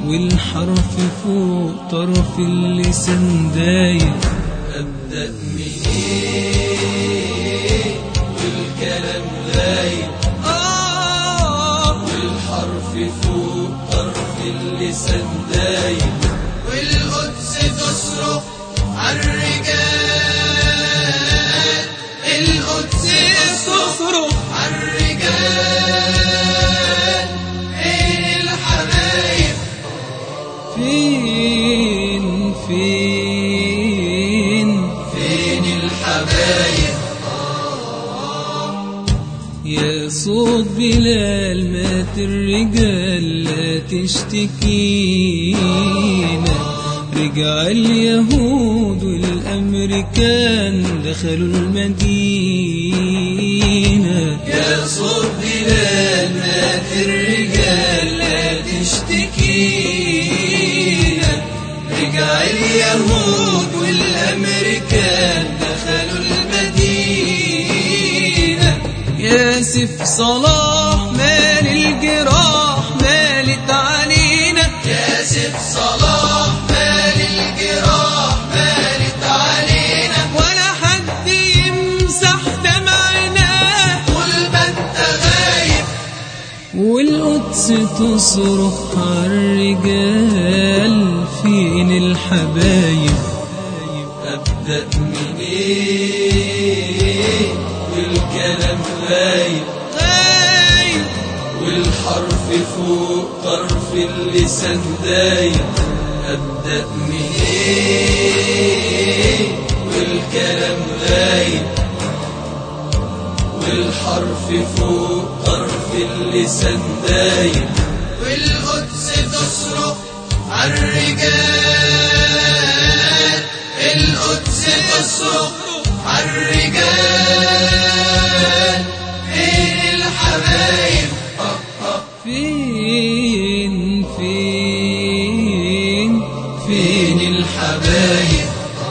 والحرف فوق طرف اللسان داير أبدأ منين والكلام غايب آه والحرف فوق طرف اللسان دايب والقدس تصرخ عالرجال القدس تصرخ عالرجال فين الحبايب فين فين فين الحبايب يا صوت بلال مات الرجال لا تشتكينا رجع اليهود والأمريكان دخلوا المدينة يا صوت بلال مات الرجال لا تشتكينا رجع اليهود والامريكان دخلوا المدينه ياسف صلاح مال الجراح مالت علينا ياسف صلاح مال الجراح مالت علينا ولا حد يمسح دمعنا طول ما انت غايب والقدس تصرخ عالرجال فين الحبايب ابدا منين والكلام غايب غايب والحرف فوق طرف اللسان دايب أبدأ منين والكلام غايب والحرف فوق طرف اللسان دايب والقدس تصرخ عالرجال القدس تصرخ عالرجال فين الحبايب فين فين فين الحبايب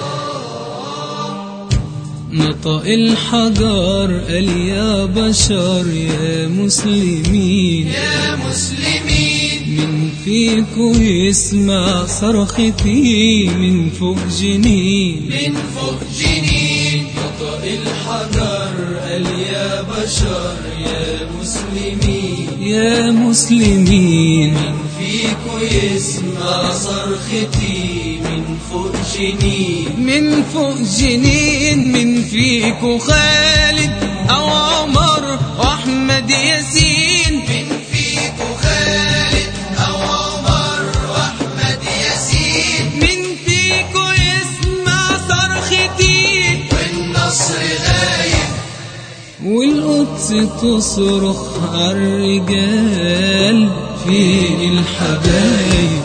نطق الحجر قال يا بشر يا مسلمين يا مسلمين من فيكو يسمع صرختي من فوق جنين من فوق جنين نطق الحجر قال يا بشر يا مسلمين يا مسلمين من فيكو يسمع صرختي من فوق جنين من فوق جنين من فيكو خالد أو عمر وأحمد ياسين من فيكو خالد أو عمر وأحمد ياسين من فيكو يسمع صرختي والنصر غايب والقدس تصرخ عالرجال فين الحبايب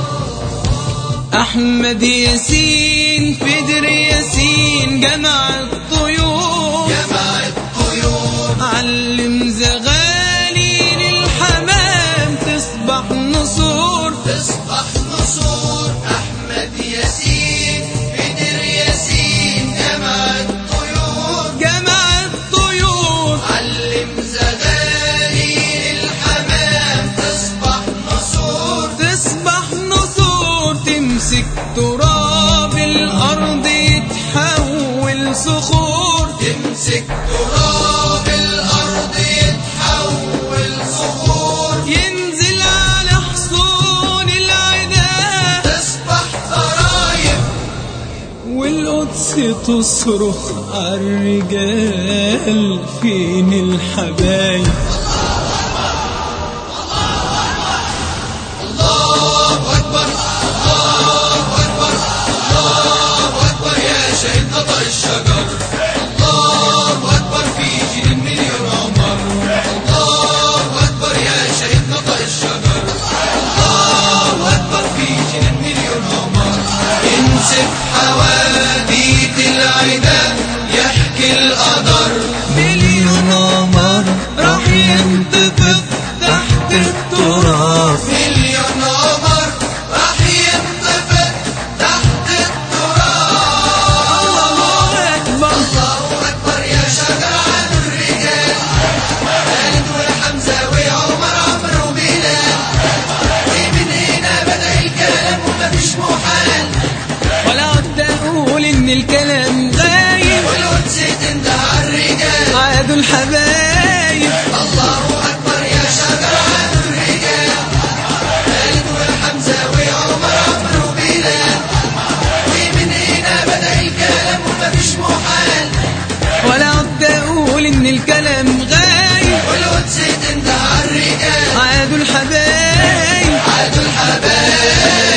أحمد ياسين فدر ياسين جمع الطيور جمع الطيور علم زغالي للحمام تصبح نصور تصبح نصور أحمد ياسين بدر ياسين جمع الطيور جمع الطيور علم زغالي الحمام تصبح نصور تصبح نصور تمسك تراب الأرض يتحول صخور تمسك تراب الأرض يتحول صخور ينزل على حصون العدا تصبح خرايب والقدس تصرخ عالرجال فين الحبايب الله أكبر الله أكبر الله أكبر يا شهيد نطق الشجر الله أكبر في جيل مليون عمر الله أكبر يا شهيد نطق الشجر الله أكبر في جيل مليون عمر ينسف حواديت العدا يحكي القدر مليون عمر راح الكلام غايب والقدس تنده عالرجال عادوا الحبايب الله أكبر يا شجر عاد الرجال خالد وحمزة وعمر عمرو وبلال ومن هنا بدأ الكلام ومفيش محال ولا عد اقول ان الكلام غايب والقدس تنده عالرجال عادوا الحبايب عادوا الحبايب